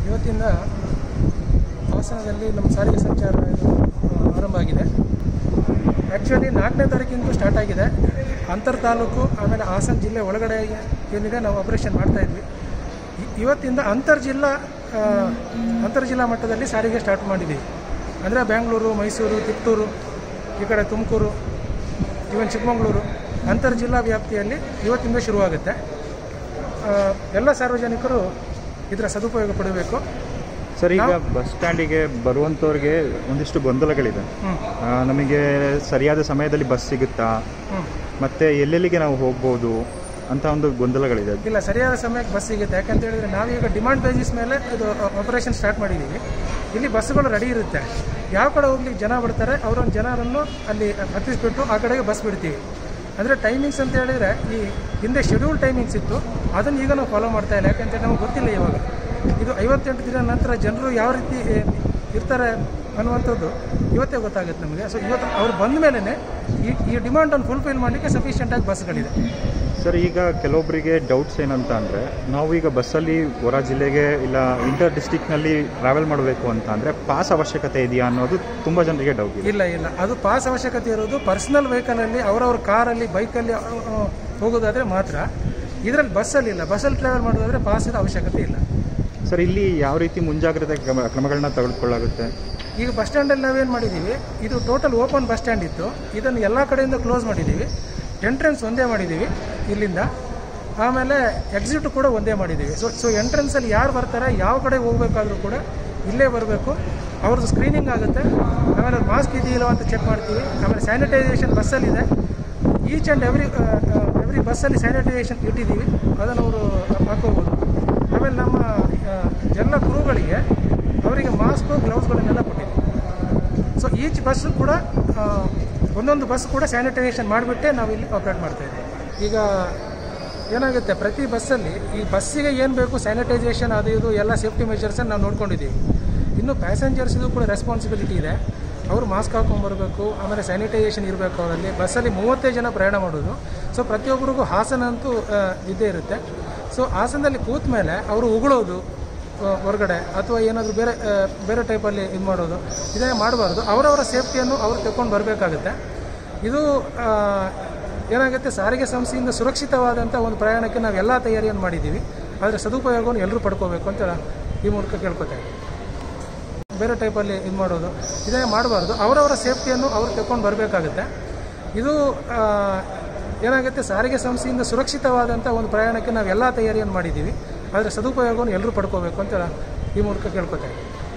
ಇವತ್ತಿಂದ ಹಾಸನದಲ್ಲಿ ನಮ್ಮ ಸಾರಿಗೆ ಸಂಚಾರ ಇದು ಆ, ಆರಂಭ ಆಗಿದೆ ಆ್ಯಕ್ಚುಲಿ ನಾಲ್ಕನೇ ತಾರೀಕಿಂದ ಸ್ಟಾರ್ಟ್ ಆಗಿದೆ ಅಂತರ್ ತಾಲೂಕು ಆಮೇಲೆ ಹಾಸನ ಜಿಲ್ಲೆ ಒಳಗಡೆ ಏನಿದೆ ನಾವು ಆಪರೇಷನ್ ಮಾಡ್ತಾ ಇದ್ವಿ ಇ- ಇವತ್ತಿಂದ ಅಂತರ್ ಜಿಲ್ಲಾ ಆ, ಅಂತರ್ ಜಿಲ್ಲಾ ಮಟ್ಟದಲ್ಲಿ ಸಾರಿಗೆ ಸ್ಟಾರ್ಟ್ ಮಾಡಿದ್ದೀವಿ ಅಂದರೆ ಬೆಂಗಳೂರು ಮೈಸೂರು ತಿಪ್ಟೂರು ಈ ಕಡೆ ತುಮಕೂರು ಇವನ್ ಚಿಕ್ಕಮಗಳೂರು ಅಂತರ್ ಜಿಲ್ಲಾ ವ್ಯಾಪ್ತಿಯಲ್ಲಿ ಇವತ್ತಿಂದ ಶುರುವಾಗುತ್ತೆ ಆ, ಎಲ್ಲ ಸಾರ್ವಜನಿಕರು ಇದರ ಸದುಪಯೋಗ ಪಡಬೇಕು ಸರ್ ಈಗ ಬಸ್ ಸ್ಟ್ಯಾಂಡಿಗೆ ಬರುವಂಥವ್ರಿಗೆ ಒಂದಿಷ್ಟು ಗೊಂದಲಗಳಿದೆ ಹ್ಞೂ ಆ, ನಮಗೆ ಸರಿಯಾದ ಸಮಯದಲ್ಲಿ ಬಸ್ ಸಿಗುತ್ತಾ ಹ್ಞೂ ಮತ್ತೆ ಎಲ್ಲೆಲ್ಲಿಗೆ ನಾವು ಹೋಗ್ಬೋದು ಅಂತ ಒಂದು ಗೊಂದಲಗಳಿದೆ ಇಲ್ಲ ಸರಿಯಾದ ಸಮಯಕ್ಕೆ ಬಸ್ ಸಿಗುತ್ತೆ ಯಾಕಂತ ಹೇಳಿದ್ರೆ ನಾವೀಗ ಡಿಮಾಂಡ್ ಬೇಸಿಸ್ ಮೇಲೆ ಇದು ಆಪರೇಷನ್ ಸ್ಟಾರ್ಟ್ ಮಾಡಿದ್ದೀವಿ ಇಲ್ಲಿ ಬಸ್ಸುಗಳು ರೆಡಿ ಇರುತ್ತೆ ಯಾವ ಕಡೆ ಹೋಗ್ಲಿಕ್ಕೆ ಜನ ಬಿಡ್ತಾರೆ ಅವರೊಂದು ಜನರನ್ನು ಅಲ್ಲಿ ಹತ್ತಿಸ್ಬಿಟ್ಟು ಆ ಕಡೆಗೆ ಬಸ್ ಬಿಡ್ತೀವಿ ಅಂದರೆ ಟೈಮಿಂಗ್ಸ್ ಅಂತ ಹೇಳಿದರೆ ಈ ಹಿಂದೆ ಶೆಡ್ಯೂಲ್ ಟೈಮಿಂಗ್ಸ್ ಇತ್ತು ಅದನ್ನು ಈಗ ನಾವು ಫಾಲೋ ಮಾಡ್ತಾ ಇಲ್ಲ ಯಾಕಂತೇಳಿ ನಮಗೆ ಗೊತ್ತಿಲ್ಲ ಇವಾಗ ಇದು ಐವತ್ತೆಂಟು ದಿನ ನಂತರ ಜನರು ಯಾವ ರೀತಿ ಏ, ಇರ್ತಾರೆ ಅನ್ನುವಂಥದ್ದು ಇವತ್ತೇ ಗೊತ್ತಾಗುತ್ತೆ ನಮಗೆ ಸೊ ಇವತ್ತು ಅವ್ರು ಬಂದ ಮೇಲೆ ಈ ಈ ಡಿಮಾಂಡನ್ನು ಫುಲ್ಫಿಲ್ ಮಾಡಲಿಕ್ಕೆ ಸಫಿಷಿಯೆಂಟಾಗಿ ಬಸ್ಗಳಿದೆ ಸರ್ ಈಗ ಕೆಲವೊಬ್ಬರಿಗೆ ಡೌಟ್ಸ್ ಏನಂತ ಅಂದರೆ ನಾವು ಈಗ ಬಸ್ಸಲ್ಲಿ ಹೊರ ಜಿಲ್ಲೆಗೆ ಇಲ್ಲ ಇಂಟರ್ ಡಿಸ್ಟಿಕ್ನಲ್ಲಿ ಟ್ರಾವೆಲ್ ಮಾಡಬೇಕು ಅಂತ ಅಂದರೆ ಪಾಸ್ ಅವಶ್ಯಕತೆ ಇದೆಯಾ ಅನ್ನೋದು ತುಂಬ ಜನರಿಗೆ ಡೌಟ್ ಇದೆ ಇಲ್ಲ ಇಲ್ಲ ಅದು ಪಾಸ್ ಅವಶ್ಯಕತೆ ಇರೋದು ಪರ್ಸನಲ್ ವೆಹಿಕಲಲ್ಲಿ ಅವರವ್ರ ಕಾರಲ್ಲಿ ಬೈಕಲ್ಲಿ ಹೋಗೋದಾದರೆ ಮಾತ್ರ ಇದರಲ್ಲಿ ಬಸ್ಸಲ್ಲಿ ಇಲ್ಲ ಬಸ್ಸಲ್ಲಿ ಟ್ರಾವೆಲ್ ಮಾಡೋದಾದರೆ ಪಾಸಿನ ಅವಶ್ಯಕತೆ ಇಲ್ಲ ಸರ್ ಇಲ್ಲಿ ಯಾವ ರೀತಿ ಮುಂಜಾಗ್ರತೆ ಕ್ರಮ ಕ್ರಮಗಳನ್ನ ತೆಗೆದುಕೊಳ್ಳಾಗುತ್ತೆ ಈಗ ಬಸ್ ಸ್ಟ್ಯಾಂಡಲ್ಲಿ ನಾವೇನು ಮಾಡಿದ್ದೀವಿ ಇದು ಟೋಟಲ್ ಓಪನ್ ಬಸ್ ಸ್ಟ್ಯಾಂಡ್ ಇತ್ತು ಇದನ್ನು ಎಲ್ಲ ಕಡೆಯಿಂದ ಕ್ಲೋಸ್ ಮಾಡಿದ್ದೀವಿ ಎಂಟ್ರೆನ್ಸ್ ಒಂದೇ ಮಾಡಿದ್ದೀವಿ ಇಲ್ಲಿಂದ ಆಮೇಲೆ ಎಕ್ಸಿಟ್ ಕೂಡ ಒಂದೇ ಮಾಡಿದ್ದೀವಿ ಸೊ ಸೊ ಎಂಟ್ರೆನ್ಸಲ್ಲಿ ಯಾರು ಬರ್ತಾರೆ ಯಾವ ಕಡೆ ಹೋಗಬೇಕಾದ್ರೂ ಕೂಡ ಇಲ್ಲೇ ಬರಬೇಕು ಅವ್ರದ್ದು ಸ್ಕ್ರೀನಿಂಗ್ ಆಗುತ್ತೆ ಆಮೇಲೆ ಮಾಸ್ಕ್ ಇದೆಯಿಲ್ಲ ಅಂತ ಚೆಕ್ ಮಾಡ್ತೀವಿ ಆಮೇಲೆ ಸ್ಯಾನಿಟೈಸೇಷನ್ ಬಸ್ಸಲ್ಲಿದೆ ಈಚ್ ಆ್ಯಂಡ್ ಎವ್ರಿ ಎವ್ರಿ ಬಸ್ಸಲ್ಲಿ ಸ್ಯಾನಿಟೈಸೇಷನ್ ಇಟ್ಟಿದ್ದೀವಿ ಅದನ್ನು ಅವರು ಹಾಕೋಬೋದು ಆಮೇಲೆ ನಮ್ಮ ಆ, ಎಲ್ಲ ಕ್ರೂಗಳಿಗೆ ಅವರಿಗೆ ಮಾಸ್ಕು ಗ್ಲೌಸ್ಗಳನ್ನೆಲ್ಲ ಕೊಟ್ಟಿದ್ದೀವಿ ಸೊ ಈಚ್ ಬಸ್ ಕೂಡ ಆ, ಒಂದೊಂದು ಬಸ್ ಕೂಡ ಸ್ಯಾನಿಟೈಸೇಷನ್ ಮಾಡಿಬಿಟ್ಟೆ ನಾವು ಇಲ್ಲಿ ಆಪ್ರೇಟ್ ಮಾಡ್ತಾ ಇದ್ದೀವಿ ಈಗ ಏನಾಗುತ್ತೆ ಪ್ರತಿ ಬಸ್ಸಲ್ಲಿ ಈ ಬಸ್ಸಿಗೆ ಏನು ಬೇಕು ಸ್ಯಾನಿಟೈಸೇಷನ್ ಅದು ಇದು ಎಲ್ಲ ಸೇಫ್ಟಿ ಮೆಷರ್ಸನ್ನು ನಾವು ನೋಡ್ಕೊಂಡಿದ್ದೀವಿ ಇನ್ನು ಪ್ಯಾಸೆಂಜರ್ಸಿಗೂ ಕೂಡ ರೆಸ್ಪಾನ್ಸಿಬಿಲಿಟಿ ಇದೆ ಅವರು ಮಾಸ್ಕ್ ಹಾಕೊಂಡ್ಬರ್ಬೇಕು ಆಮೇಲೆ ಸ್ಯಾನಿಟೈಸೇಷನ್ ಇರಬೇಕು ಅವರಲ್ಲಿ ಬಸ್ಸಲ್ಲಿ ಮೂವತ್ತೈದು ಜನ ಪ್ರಯಾಣ ಮಾಡೋದು ಸೊ ಪ್ರತಿಯೊಬ್ಬರಿಗೂ ಹಾಸನ ಅಂತೂ ಆ, ಇದ್ದೇ ಇರುತ್ತೆ ಸೊ ಹಾಸನದಲ್ಲಿ ಕೂತ ಮೇಲೆ ಅವರು ಉಗುಳೋದು ಆ, ಹೊರಗಡೆ ಅಥವಾ ಏನಾದರೂ ಬೇರೆ ಆ, ಬೇರೆ ಟೈಪಲ್ಲಿ ಇದು ಮಾಡೋದು ಇದನ್ನೇ ಮಾಡಬಾರ್ದು ಅವರವರ ಸೇಫ್ಟಿಯನ್ನು ಅವರು ತಗೊಂಡು ಬರಬೇಕಾಗುತ್ತೆ ಇದು ಆ, ಏನಾಗುತ್ತೆ ಸಾರಿಗೆ ಸಂಸ್ಥೆಯಿಂದ ಸುರಕ್ಷಿತವಾದಂಥ ಒಂದು ಪ್ರಯಾಣಕ್ಕೆ ನಾವು ಎಲ್ಲ ತಯಾರಿಯನ್ನು ಮಾಡಿದ್ದೀವಿ ಅದರ ಸದುಪಯೋಗವನ್ನು ಎಲ್ಲರೂ ಪಡ್ಕೋಬೇಕು ಅಂತ ಈ ಮೂಲಕ ಕೇಳ್ಕೊತಾ ಇದ್ದೀನಿ ಬೇರೆ ಟೈಪಲ್ಲಿ ಇದು ಮಾಡೋದು ಇದನ್ನೇ ಮಾಡಬಾರ್ದು ಅವರವರ ಸೇಫ್ಟಿಯನ್ನು ಅವರು ತಗೊಂಡು ಬರಬೇಕಾಗುತ್ತೆ ಇದು ಆ, ಏನಾಗುತ್ತೆ ಸಾರಿಗೆ ಸಂಸ್ಥೆಯಿಂದ ಸುರಕ್ಷಿತವಾದಂಥ ಒಂದು ಪ್ರಯಾಣಕ್ಕೆ ನಾವು ಎಲ್ಲ ತಯಾರಿಯನ್ನು ಮಾಡಿದ್ದೀವಿ ಅದರ ಸದುಪಯೋಗವನ್ನು ಎಲ್ಲರೂ ಪಡ್ಕೋಬೇಕು ಅಂತ ಈ ಮೂಲಕ ಕೇಳ್ಕೊತಾ ಇದ್ದೀನಿ